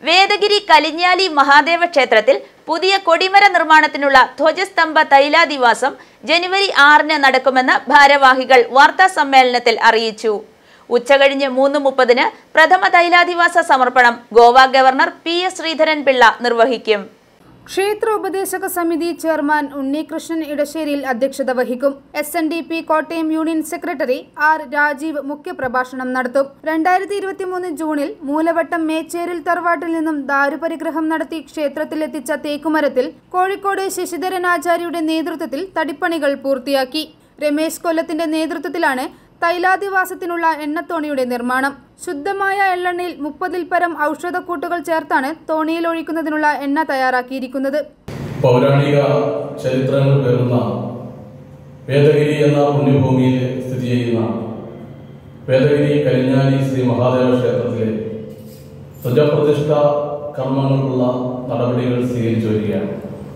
വേദഗിരി കലിഞ്ഞാലി മഹാദേവ ക്ഷേത്രത്തിൽ പുതിയ കൊടിമര നിർമ്മാണത്തിനുള്ള ധ്വജസ്തംഭ തൈലാദിവാസം ജനുവരി ആറിന് നടക്കുമെന്ന് ഭാരവാഹികൾ വാർത്താ സമ്മേളനത്തിൽ അറിയിച്ചു ഉച്ചകഴിഞ്ഞ് മൂന്ന് മുപ്പതിന് പ്രഥമ തൈലാദിവാസ സമർപ്പണം Goa governor P S Sreedharan Pillai നിർവഹിക്കും ക്ഷേത്ര ഉപദേശക സമിതി ചെയർമാൻ ഉണ്ണികൃഷ്ണൻ ഇടശ്ശേരിയിൽ അധ്യക്ഷത വഹിക്കും S N D P Kottayam union secretary R Rajeev മുഖ്യപ്രഭാഷണം നടത്തും രണ്ടായിരത്തി ഇരുപത്തിമൂന്ന് ജൂണിൽ മൂലവട്ടം മേച്ചേരിൽ തറവാട്ടിൽ നിന്നും ദാരുപരിഗ്രഹം നടത്തി ക്ഷേത്രത്തിലെത്തിച്ച തേക്കുമരത്തിൽ കോഴിക്കോട് ശശിധരൻ ആചാര്യയുടെ നേതൃത്വത്തിൽ തടിപ്പണികൾ പൂർത്തിയാക്കി രമേശ് കൊല്ലത്തിന്റെ നേതൃത്വത്തിലാണ് തൈലാദിവാസത്തിനുള്ള എണ്ണത്തോണിയുടെ നിർമ്മാണം ശുദ്ധമായ എള്ളെണ്ണയിൽ മുപ്പതിൽ പരം ഔഷധക്കൂട്ടുകൾ ചേർത്താണ് തോണിയിൽ ഒഴിക്കുന്നതിനുള്ള എണ്ണ തയ്യാറാക്കിയിരിക്കുന്നത് പൗരാണിക ചരിത്രങ്ങൾ പേറുന്ന വേദഗിരി എന്ന പുണ്യഭൂമിയിൽ സ്ഥിതി ചെയ്യുന്ന വേദഗിരി കരിഞ്ഞാലി ശ്രീ മഹാദേവ ക്ഷേത്രത്തിലെ ധ്വജപ്രതിഷ്ഠ കർമ്മങ്ങൾക്കുള്ള നടപടികൾ സ്വീകരിച്ചു വരികയാണ്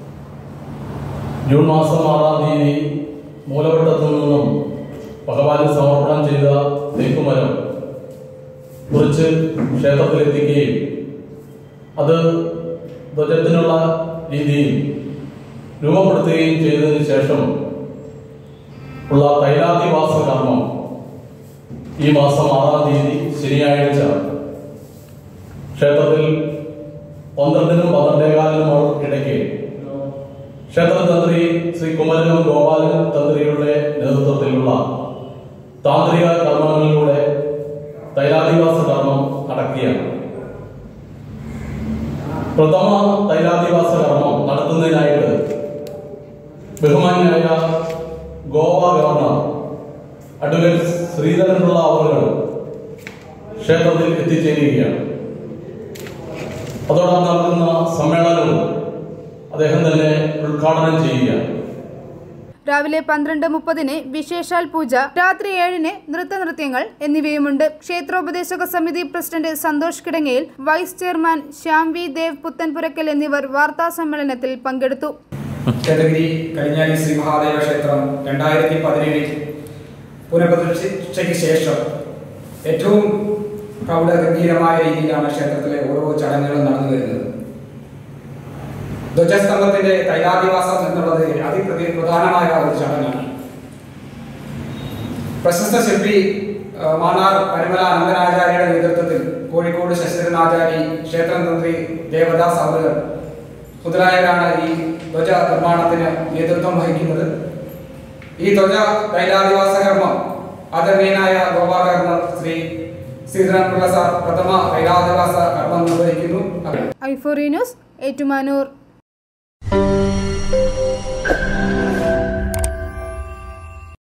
ജൂൺ മാസം ആറാം തീയതി മൂലവട്ടത്തു നിന്നും ഭഗവാന് സമർപ്പണം ചെയ്ത തേക്കുമരം കുറിച്ച് ക്ഷേത്രത്തിലെത്തിക്കുകയും അത് ധ്വജത്തിനുള്ള രീതിയിൽ രൂപപ്പെടുത്തുകയും ചെയ്തതിനു ശേഷം ഉള്ള തൈലാദിവാസ കർമ്മം ഈ മാസം ആറാം തീയതി ശനിയാഴ്ച ക്ഷേത്രത്തിൽ പന്ത്രണ്ടിനും പന്ത്രണ്ടേകാലിനും ഇടയ്ക്ക് ക്ഷേത്രതന്ത്രി ശ്രീ കുമരനും ഗോപാലൻ തന്ത്രിയുടെ നേതൃത്വത്തിലുള്ള താന്ത്രിക കർമ്മങ്ങളിലൂടെ തൈലാദിവാസ കർമ്മം നടക്കുകയാണ് പ്രഥമ തൈലാദിവാസ കർമ്മം നടത്തുന്നതിനായിട്ട് ബഹുമാന്യായ ഗോവ ഗവർണർ അഡ്വക്കേറ്റ് ശ്രീധരനുള്ള അവറുകൾ ക്ഷേത്രത്തിൽ എത്തിച്ചേരുകയാണ് അതോടൊപ്പം നടക്കുന്ന സമ്മേളനവും അദ്ദേഹം തന്നെ ഉദ്ഘാടനം ചെയ്യുകയാണ് രാവിലെ പന്ത്രണ്ട് മുപ്പതിന് വിശേഷാൽ പൂജ രാത്രി ഏഴിന് നൃത്തനൃത്യങ്ങൾ എന്നിവയുമുണ്ട് ക്ഷേത്രോപദേശക സമിതി president Santhosh Kidangayil vice chairman Shyam V Dev Puthenpurakkal എന്നിവർ വാർത്താ സമ്മേളനത്തിൽ പങ്കെടുത്തു വേദഗിരി കരിഞ്ഞാലി ശ്രീ മഹാദേവ ക്ഷേത്രം രണ്ടായിരത്തി പതിനേഴിൽ പുനഃപ്രതിഷ്ഠയ്ക്ക് ശേഷം ഏറ്റവും പ്രൗഢഗംഭീരമായ രീതിയിലാണ് ക്ഷേത്രത്തിലെ ഓരോ ചടങ്ങുകളും നടന്നു വരുന്നത് ധ്വജസ്തംഭത്തിന്റെ തൈലാദിവാസം എന്നുള്ളത് അതിപ്രതി പ്രധാനമായ ഒരു ചടങ്ങാണ് പ്രശസ്ത ശില്പി ആ, മാന്നാർ പരമല അനന്തനാചാര്യയുടെ നേതൃത്വത്തിൽ കോഴിക്കോട് ശശിധരൻ ആചാരി ക്ഷേത്രം തന്ത്രി ദേവദാസ് അവറുകൾ മുതലായവരാണ് ഈ ധ്വജ നിർമ്മാണത്തിന് നേതൃത്വം വഹിക്കുന്നത് ഈ ധ്വജ തൈലാദിവാസ കർമ്മം ആദരണീയനായ ഗോപാ ഗവർണർ ശ്രീ ശ്രീധരൻപിള്ള സാർ പ്രഥമ തൈലാദിവാസ കർമ്മം നിർവഹിക്കുന്നു ഐഫോറി ന്യൂസ് ഏറ്റുമാനൂർ